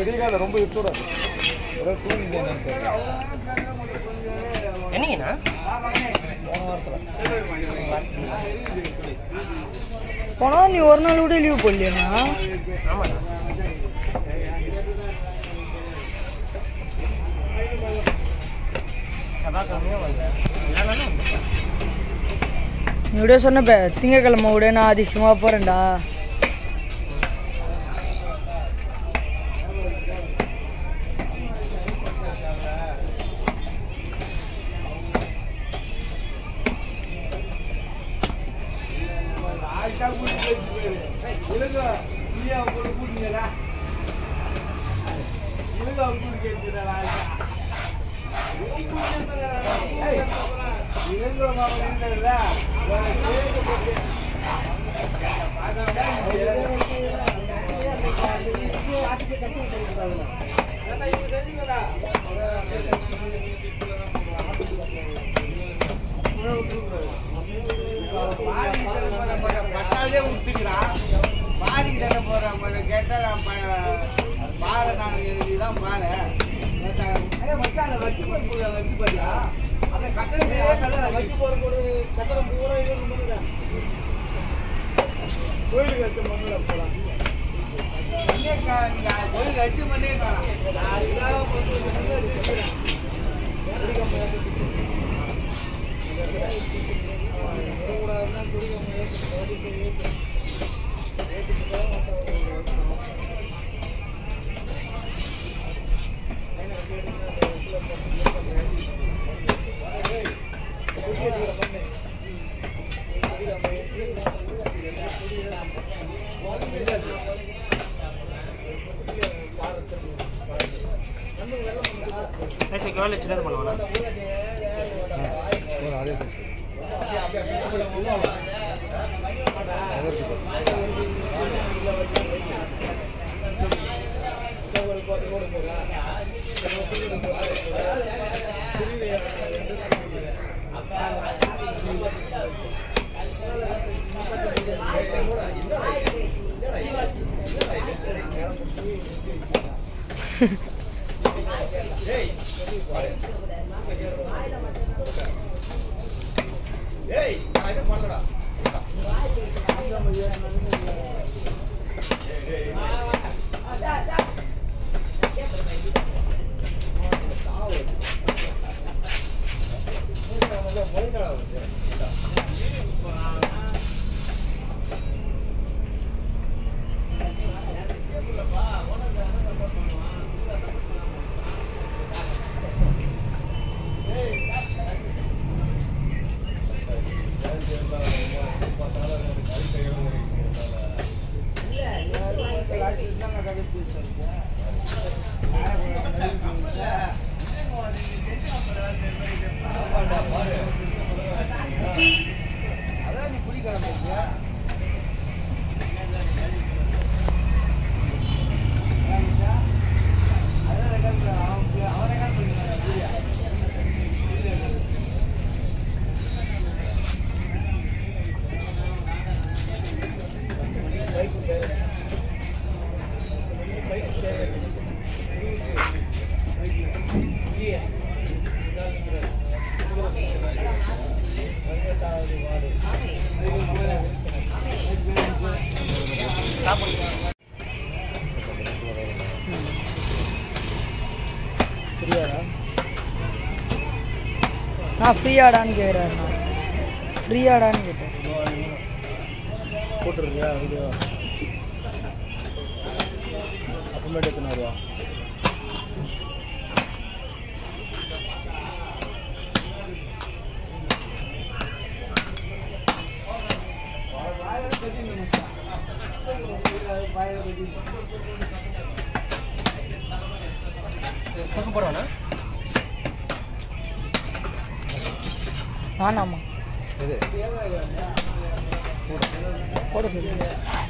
பெரிய கால ரொம்ப இருக்கூடாது ஒரே தூங்கி என்னன்னு தெரியல என்னங்கண்ணா போன வாரத்தில் போனா நீ ஒரு நாள் கூட லீவ் போடலையாண்ணா ஆமாண்ணா செவ்வாய்க்கிழமையும் வந்தேன் எல்லா நாளும் வந்தேன் நீ விட சொன்னப்ப திங்கக்கிழமை விட நான் அதிசயமாக போகிறேன்டா பேசிக்கு வேலை சின்னது பண்ணுவாண்ணா ஒரு அதே சைஸ் ஃப்ரீயாடா நான் ஃப்ரீயாடான்னு கேட்குறாருண்ணா ஃப்ரீயாடான்னு கேட்டேன் போட்டுருக்கியா வீடியோ அப்புறமேட்டு எத்தனை ரூபா தூக்க போடுவாண்ணா நானாம்மா எது போட சொல்லு